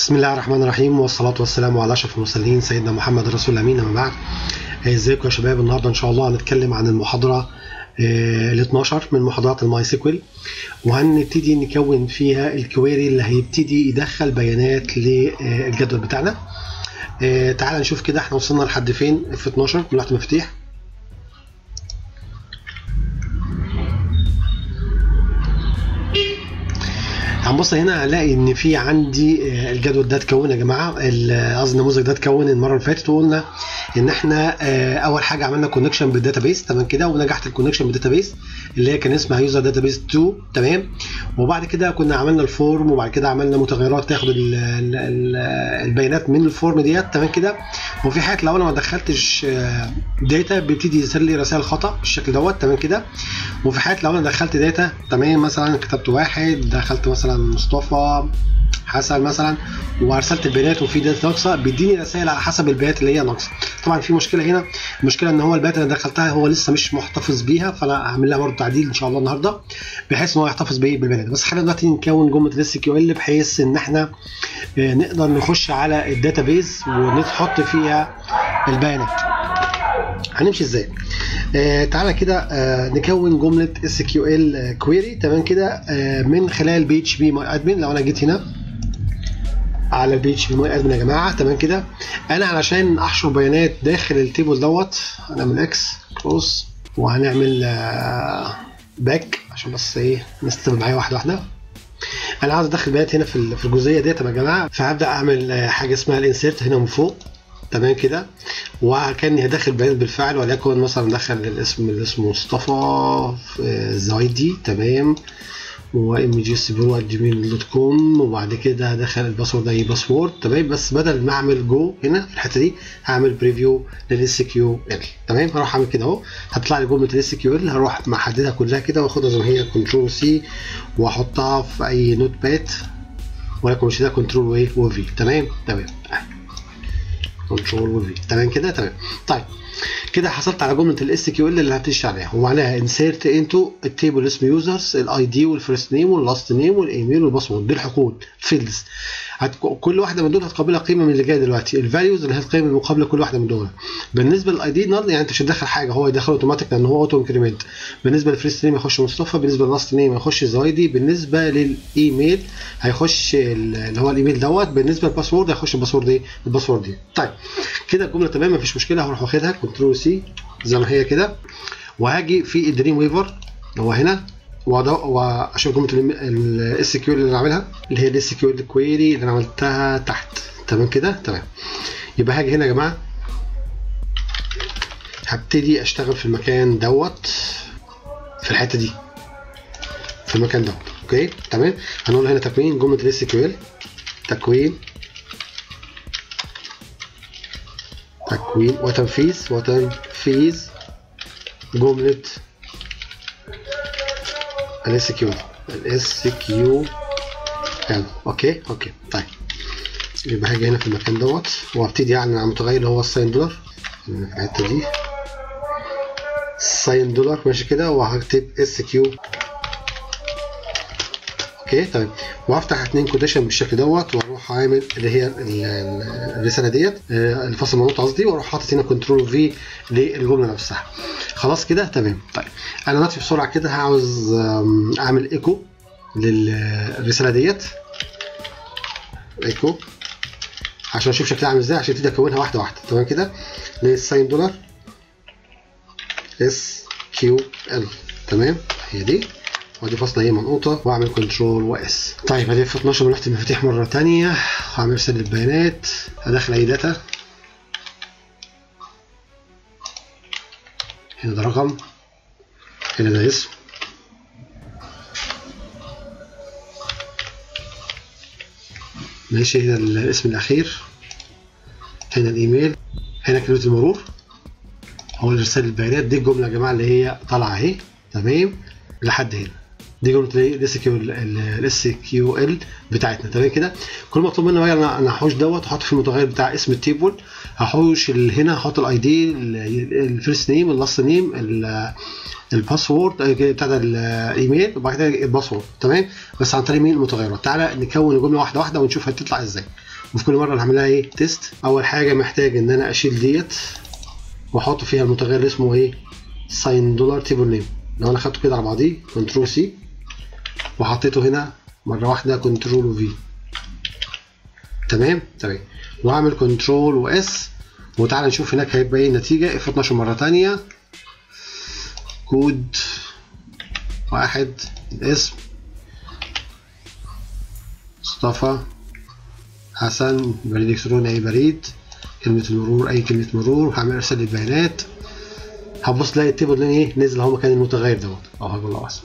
بسم الله الرحمن الرحيم والصلاة والسلام على أشرف المرسلين سيدنا محمد رسول الأمين أما بعد ازيكم يا شباب النهاردة إن شاء الله هنتكلم عن المحاضرة ال 12 من محاضرات الماي سيكوال وهنبتدي نكون فيها الكويري اللي هيبتدي يدخل بيانات للجدول بتاعنا تعال نشوف كده احنا وصلنا لحد فين في 12 من لوحة المفاتيح هنبص هنا هنلاقي ان في عندي الجدول ده اتكون يا جماعه قصدي النموذج ده اتكون المره اللي فاتت وقلنا ان احنا اول حاجه عملنا كونكشن بالداتابيس تمام كده ونجحت الكونكشن بالداتابيس اللي هي كان اسمها يوزر داتابيس 2 تمام وبعد كده كنا عملنا الفورم وبعد كده عملنا متغيرات تاخد ال ال ال البيانات من الفورم ديت تمام كده وفي حاجات لو انا ما دخلتش داتا بيبتدي يظهر لي رسائل خطا بالشكل دوت تمام كده وفي حالات لو انا دخلت داتا تمام مثلا كتبت واحد دخلت مثلا مصطفى حسن مثلا وارسلت البيانات وفي داتا ناقصه بيديني رسائل على حسب البيانات اللي هي ناقصه طبعا في مشكله هنا المشكله ان هو البيانات اللي دخلتها هو لسه مش محتفظ بيها فانا هعمل لها برضه تعديل ان شاء الله النهارده بحيث ان هو يحتفظ بايه بالبيانات بس خلينا دلوقتي نكون جمله الاس كيو ال بحيث ان احنا نقدر نخش على الداتابيز ونحط فيها البيانات هنمشي ازاي آه تعالى كده آه نكون جمله اس كيو ال كويري تمام كده آه من خلال بي اتش بي ماي ادمن لو انا جيت هنا على البي اتش بي ماي ادمن يا جماعه تمام كده انا علشان احشر بيانات داخل التيبل دوت هنعمل اكس كروس وهنعمل آه باك عشان بس ايه نستخدم معايا واحده واحده انا عاوز ادخل بيانات هنا في في الجزئيه ديت يا جماعه فهبدا اعمل حاجه اسمها الانسيرت هنا من فوق تمام كده وكان هدخل بيانات بالفعل وليكن مثلا دخل الاسم اللي اسمه مصطفى زايدي تمام وام جي اس برو جيميل دوت كوم وبعد كده هدخل الباسورد اي باسورد تمام بس بدل ما اعمل جو هنا في الحته دي هعمل بريفيو للاس كيو ال تمام هروح اعمل كده اهو هتطلع لي جمله الاس كيو ال هروح محددها كلها كده واخدها زي ما هي كنترول سي واحطها في اي نوت باد ولكن مش ده كنترول وايه وفي تمام تمام كنترول وفي تمام كده تمام طيب كده حصلت على جمله الاس كيو ال اللي هتمشي عليها ومعناها انسيرت انتو التيبل اسم يوزرز الاي دي والفيرست نيم واللاست نيم والايميل والباسورد دي الحقول فيلدز كل واحده من دول هتقابلها قيمه من اللي جايه دلوقتي الفاليوز اللي هي القيمه المقابله كل واحده من دول بالنسبه للاي دي نال يعني انت مش هتدخل حاجه هو يدخل اوتوماتيك لان هو اوتو انكريمنت بالنسبه للفيرست نيم يخش مصطفى بالنسبه للاست نيم يخش زايدي بالنسبه للايميل هيخش اللي هو الايميل دوت بالنسبه للباسورد هيخش الباسورد ايه الباسورد دي طيب كده الجمله تمام مفيش مشكله هروح واخدها كنترول سي زي ما هي كده وهاجي في الدريم ويفر اللي هو هنا واشوف جمله الاس كيو اللي انا عاملها اللي هي الاس كيو الكويري اللي انا عملتها تحت تمام كده تمام يبقى هاجي هنا يا جماعه هبتدي اشتغل في المكان دوت في الحته دي في المكان دوت اوكي تمام هنقول هنا تكوين جمله الاس كيو ال تكوين تكوين وتنفيذ وتنفيذ جمله الاس كيو الاس كيو ال اوكي اوكي طيب يبقى هاجي هنا في المكان دوت وابتدي اعلن عن متغير اللي هو الساين دولار في الحته دي ساين دولار ماشي كده وهكتب اس كيو اوكي طيب وهفتح اتنين كوتيشن بالشكل دوت واروح عامل اللي هي الرساله ديت الفصل المنوط قصدي واروح حاطط هنا كنترول في للجمله نفسها خلاص كده تمام طيب انا دلوقتي بسرعه كده عاوز اعمل ايكو للرساله ديت ايكو عشان اشوف شكلها عامل ازاي عشان ابتدي اكونها واحده واحده تمام كده للساين دولار اس كيو ال تمام هي دي ودي فاصله هي منقوطه واعمل كنترول واس طيب هدي في 12 من المفاتيح مره ثانيه هعمل رساله البيانات هدخل اي داتا هنا ده رقم هنا ده اسم ماشي هنا الاسم الاخير هنا الايميل هنا كلمه المرور هو رساله البيانات دي الجمله يا جماعه اللي هي طالعه اهي تمام لحد هنا دي جمله الاس كيو الاس كيو ال بتاعتنا تمام كده كل مطلوب مني بقى انا انا هحوش دوت احط في المتغير بتاع اسم التيبل هحوش اللي هنا هحط الاي دي الفيرست نيم اللاست نيم الباسورد بتاع الايميل وبعد كده الباسورد تمام بس عن طريق مين المتغيرات تعالى نكون الجمله واحده واحده ونشوف هتطلع ازاي وفي كل مره هعملها ايه تيست اول حاجه محتاج ان انا اشيل ديت واحط فيها المتغير اللي اسمه ايه ساين دولار تيبل نيم لو انا خدته كده على بعضيه كنترول سي وحطيته هنا مره واحده كنترول في تمام تمام واعمل كنترول واس وتعالى نشوف هناك هيبقى ايه النتيجه اف 12 مره ثانيه كود واحد الاسم مصطفى حسن بريد الكتروني اي بريد كلمة المرور اي كلمة مرور وهعمل ارسال البيانات هتبص تلاقي التيبل اللي ايه نزل اهو مكان المتغير دوت اهو هقول الله اسف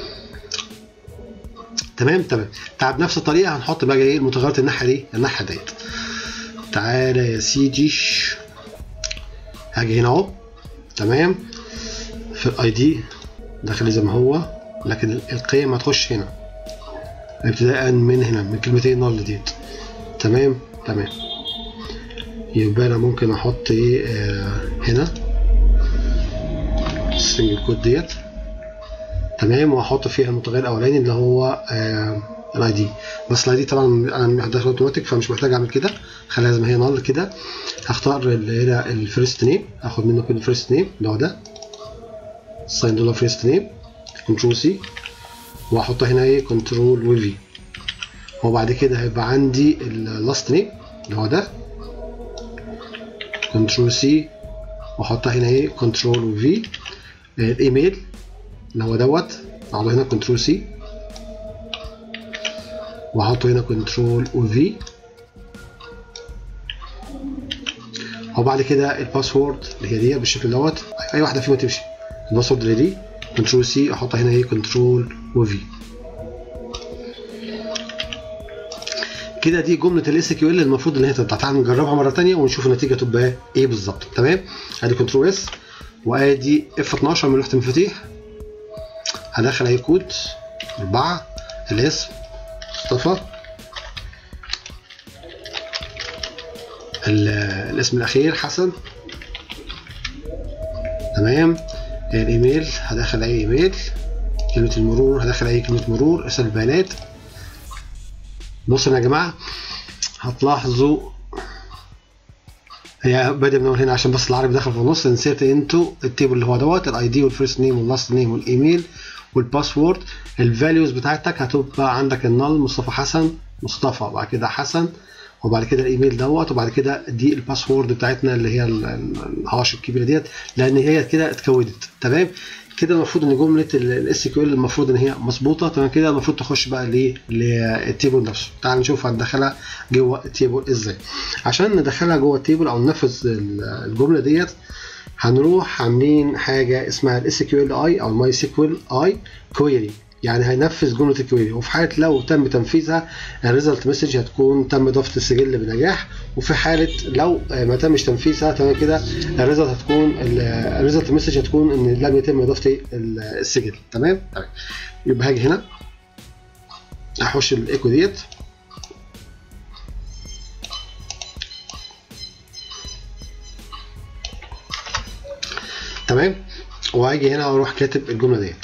تمام تمام تعال بنفس الطريقة هنحط بقى ايه المتغيرات الناحية دي الناحية ديت تعالى يا سيدي هاجي هنا اهو تمام في الاي دي داخل زي ما هو لكن القيم هتخش هنا ابتداء من هنا من كلمتين نل ديت تمام تمام يبقى انا ممكن احط ايه آه هنا السنجل كود ديت تمام واحط فيها المتغير الاولاني اللي هو آه الاي دي بس الاي دي طبعا انا داخل اوتوماتيك فمش محتاج اعمل كده خليها زي ما هي نل كده هختار اللي هنا الفيرست نيم اخد منه كده الفيرست نيم اللي هو ده ساين دولار فيرست نيم كنترول سي واحطها هنا ايه كنترول وفي وبعد كده هيبقى عندي اللاست نيم اللي هو ده كنترول سي واحطها هنا ايه كنترول وفي الايميل اللي هو دوت اقعد هنا كنترول سي واحطه هنا كنترول وفي وبعد كده الباسورد اللي هي دي بالشكل دوت اي واحده فيهم تمشي الباسورد اللي دي كنترول سي احطها هنا ايه كنترول وفي كده دي جمله الاس كيو ال المفروض ان هي تطلع تعال نجربها مره ثانيه ونشوف النتيجه تبقى ايه بالظبط تمام ادي كنترول اس وادي اف 12 من لوحه المفاتيح هدخل اي كود 4 الاسم مصطفى الاسم الاخير حسن تمام الايميل هدخل اي ايميل كلمه المرور هدخل اي كلمه مرور ارسال البيانات بصوا يا جماعه هتلاحظوا هي بادئ من اول هنا عشان بس العربي دخل في النص نسيت انتو التيبل اللي هو دوت الاي دي والفيرست نيم واللاست نيم والايميل والباسورد الفاليوز بتاعتك هتبقى عندك النل مصطفى حسن مصطفى وبعد كده حسن وبعد كده الايميل دوت وبعد كده دي الباسورد بتاعتنا اللي هي الحواشي الكبيره ديت لان هي كده اتكودت تمام كده المفروض ان جمله الاس كيو ال المفروض ان هي مظبوطه تمام كده المفروض تخش بقى ليه للتيبل نفسه تعال نشوف هندخلها جوه التيبل ازاي عشان ندخلها جوه التيبل او ننفذ الجمله ديت هنروح عاملين حاجه اسمها الاس كيو ال اي او الماي سيكوال اي كويري يعني هينفذ جمله الكويري وفي حاله لو تم تنفيذها الريزلت مسج هتكون تم اضافه السجل بنجاح وفي حاله لو ما تمش تنفيذها تمام كده الريزلت هتكون الريزلت مسج هتكون ان لم يتم اضافه السجل تمام تمام يبقى هاجي هنا احوش الايكو ديت تمام وهاجي هنا واروح كاتب الجمله ديت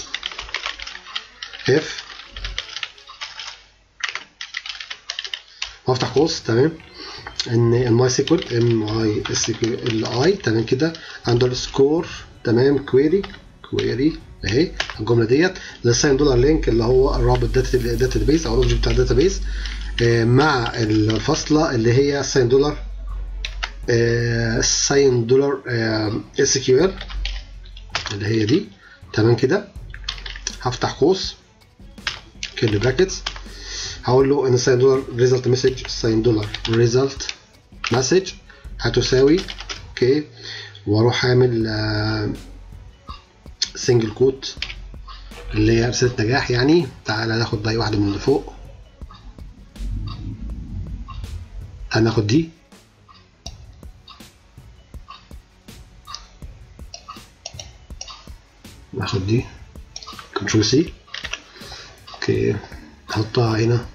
اف وافتح قوس تمام ان الماي سيكوال ام اي اس كيو ال اي تمام كده اندرسكور تمام كويري كويري اهي الجمله ديت للساين دولار لينك اللي هو الرابط داتا داتا بيس او الاوبجكت بتاع الداتا بيس مع الفاصله اللي هي ساين دولار ساين دولار اس كيو ال اللي هي دي تمام كده هفتح قوس كيرلي براكتس هقول له ان ساين دولار ريزلت مسج ساين دولار ريزلت مسج هتساوي اوكي واروح اعمل سنجل كوت اللي هي رساله نجاح يعني تعالى ناخد بقى واحده من اللي فوق هناخد دي ناخد دي كنترول سي اوكي نحطها هنا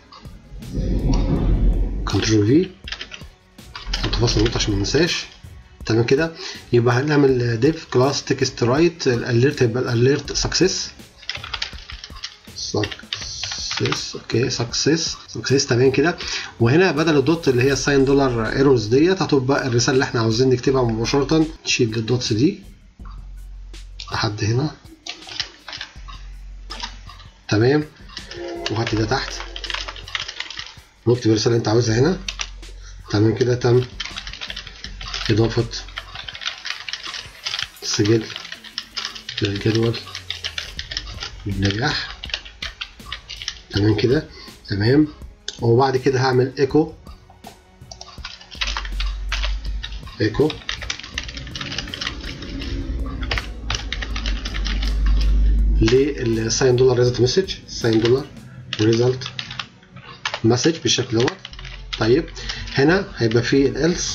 كنترول في نحط فاصل نقطة عشان مننساش تمام كده يبقى هنعمل ديف كلاس تكست رايت الاليرت يبقى الاليرت سكسس سكسس سكسس اوكي سكسس سكسس تمام كده وهنا بدل الدوت اللي هي الساين دولار ايرورز ديت هتبقى الرساله اللي احنا عاوزين نكتبها مباشره نشيل الدوتس دي لحد هنا تمام وهات ده تحت واكتب الرساله اللي انت عاوزها هنا تمام كده تم اضافه سجل للجدول بالنجاح تمام كده تمام وبعد كده هعمل ايكو ايكو للساين دولار ريزلت مسج ساين دولار ريزلت مسج بالشكل دوت طيب هنا هيبقى فيه الالس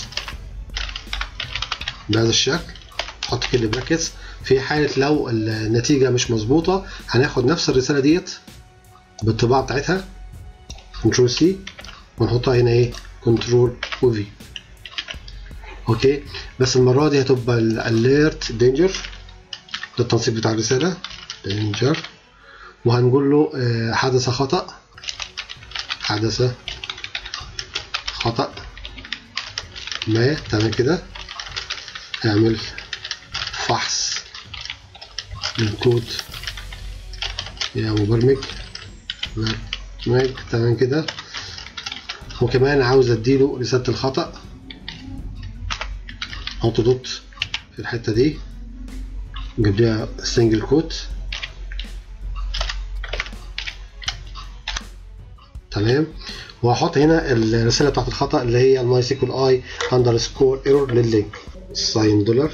بهذا الشكل حط كده براكتس في حالة لو النتيجة مش مظبوطة هناخد نفس الرسالة ديت بالطباعة بتاعتها كنترول سي ونحطها هنا ايه كنترول وفي اوكي بس المرة دي هتبقى الاليرت دينجر ده التنسيق بتاع الرسالة دينجر وهنقول له آه، حدث خطأ حدث خطأ ما تمام كده اعمل فحص للكود يا مبرمج برنامج تمام كده وكمان عاوز اديله رسالة الخطأ احط دوت في الحتة دي نجيب لها سنجل كوت تمام وهحط هنا الرسالة بتاعت الخطأ اللي هي الماي سيكول اي اندرسكور ايرور لللينك ساين دولار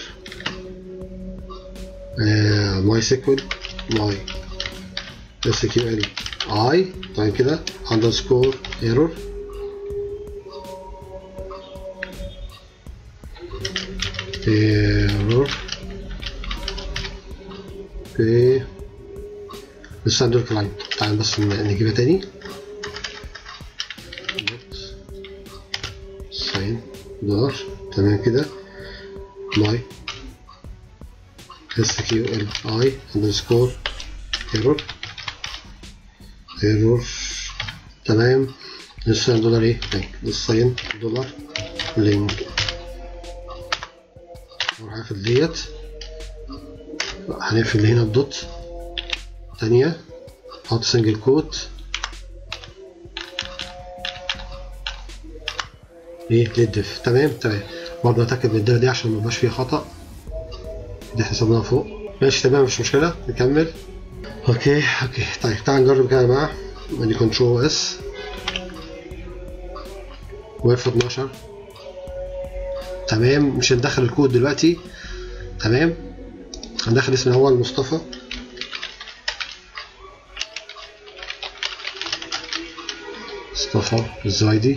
ماي سيكول ماي اس كيو ال اي طيب كده اندرسكور ايرور ايرور في الساندر كلاينت تعال بس نجيبها تاني ساين دولار تمام كده ماي اس كيو ال اي اندرسكور ايرور ايرور تمام الساين دولار ايه لينك الساين دولار لينك نروح قافل ديت هنقفل هنا الدوت تانية نحط سنجل كوت ايه للدف تمام تمام برضه اتاكد من الداله دي عشان ميبقاش فيها خطأ دي حسبناها فوق ماشي تمام مش مشكلة نكمل اوكي اوكي طيب تعال نجرب كده يا جماعة ادي كنترول اس واف 12 تمام مش هندخل الكود دلوقتي تمام هندخل اسم الاول مصطفى مصطفى الزايدي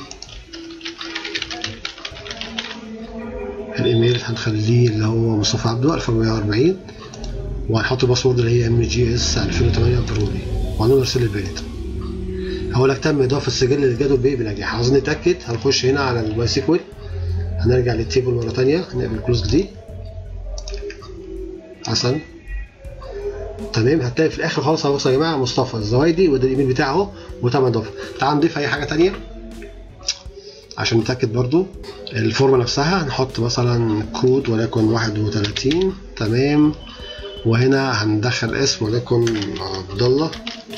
الايميل هنخليه اللي هو مصطفى عبده 1440 وهنحط الباسورد اللي هي ام جي اس 2008 بروني وهنقول ارسل البيانات هقول لك تم اضافه السجل للجدول بايه بنجاح عاوزين نتاكد هنخش هنا على الماي سيكوال هنرجع للتيبل مره ثانيه هنقفل كلوز دي حسن تمام هتلاقي في الاخر خالص اهو يا جماعه مصطفى الزوايدي وده الايميل بتاعه اهو وتم اضافه تعال نضيف اي حاجه ثانيه عشان نتاكد برضو الفورمه نفسها هنحط مثلا كود وليكن 31 تمام وهنا هندخل اسم وليكن عبد الله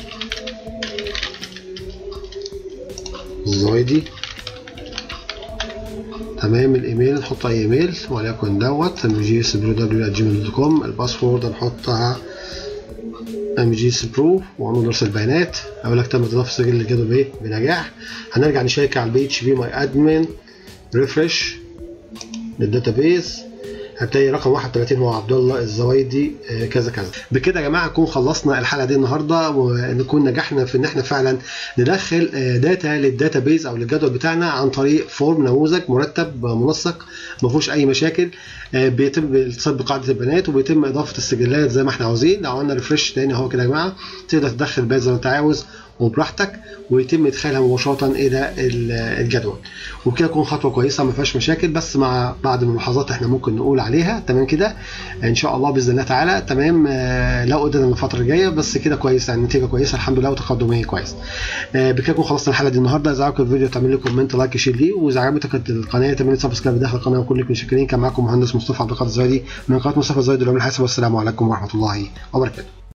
الزوايدي تمام الايميل نحط اي ايميل وليكن دوت ام جي اس برو دبليو جيميل دوت كوم الباسورد هنحطها ام جي اس برو وعنوان نرسل البيانات اقول لك تم اضافه سجل للجدول بايه بنجاح هنرجع نشيك على البي اتش بي ماي ادمن ريفرش للداتابيز هتلاقي رقم 31 هو عبد الله الزوايدي آه، كذا كذا بكده يا جماعه نكون خلصنا الحلقه دي النهارده ونكون نجحنا في ان احنا فعلا ندخل آه، داتا للداتابيز او للجدول بتاعنا عن طريق فورم نموذج مرتب آه، منسق ما فيهوش اي مشاكل آه، بيتم الاتصال بقاعده البيانات وبيتم اضافه السجلات زي ما احنا عاوزين لو عملنا ريفرش تاني اهو كده يا جماعه تقدر تدخل البيانات زي ما انت عاوز وبراحتك ويتم ادخالها مباشره الى الجدول وبكده تكون خطوه كويسه ما فيهاش مشاكل بس مع بعض الملاحظات احنا ممكن نقول عليها تمام كده ان شاء الله باذن الله تعالى تمام لو قدرنا الفتره الجايه بس كده كويس يعني النتيجه كويسه الحمد لله وتقدميه كويس بكده نكون خلصنا الحلقه دي النهارده اذا عجبك الفيديو تعمل لي كومنت لايك شير ليه واذا عجبتك القناه تعمل لي سبسكرايب داخل القناه وكلكم شاكرين كان معاكم مهندس مصطفى عبد القادر الزايدي من قناه مصطفى الزايدي للعلوم الحاسب والسلام عليكم ورحمه الله وبركاته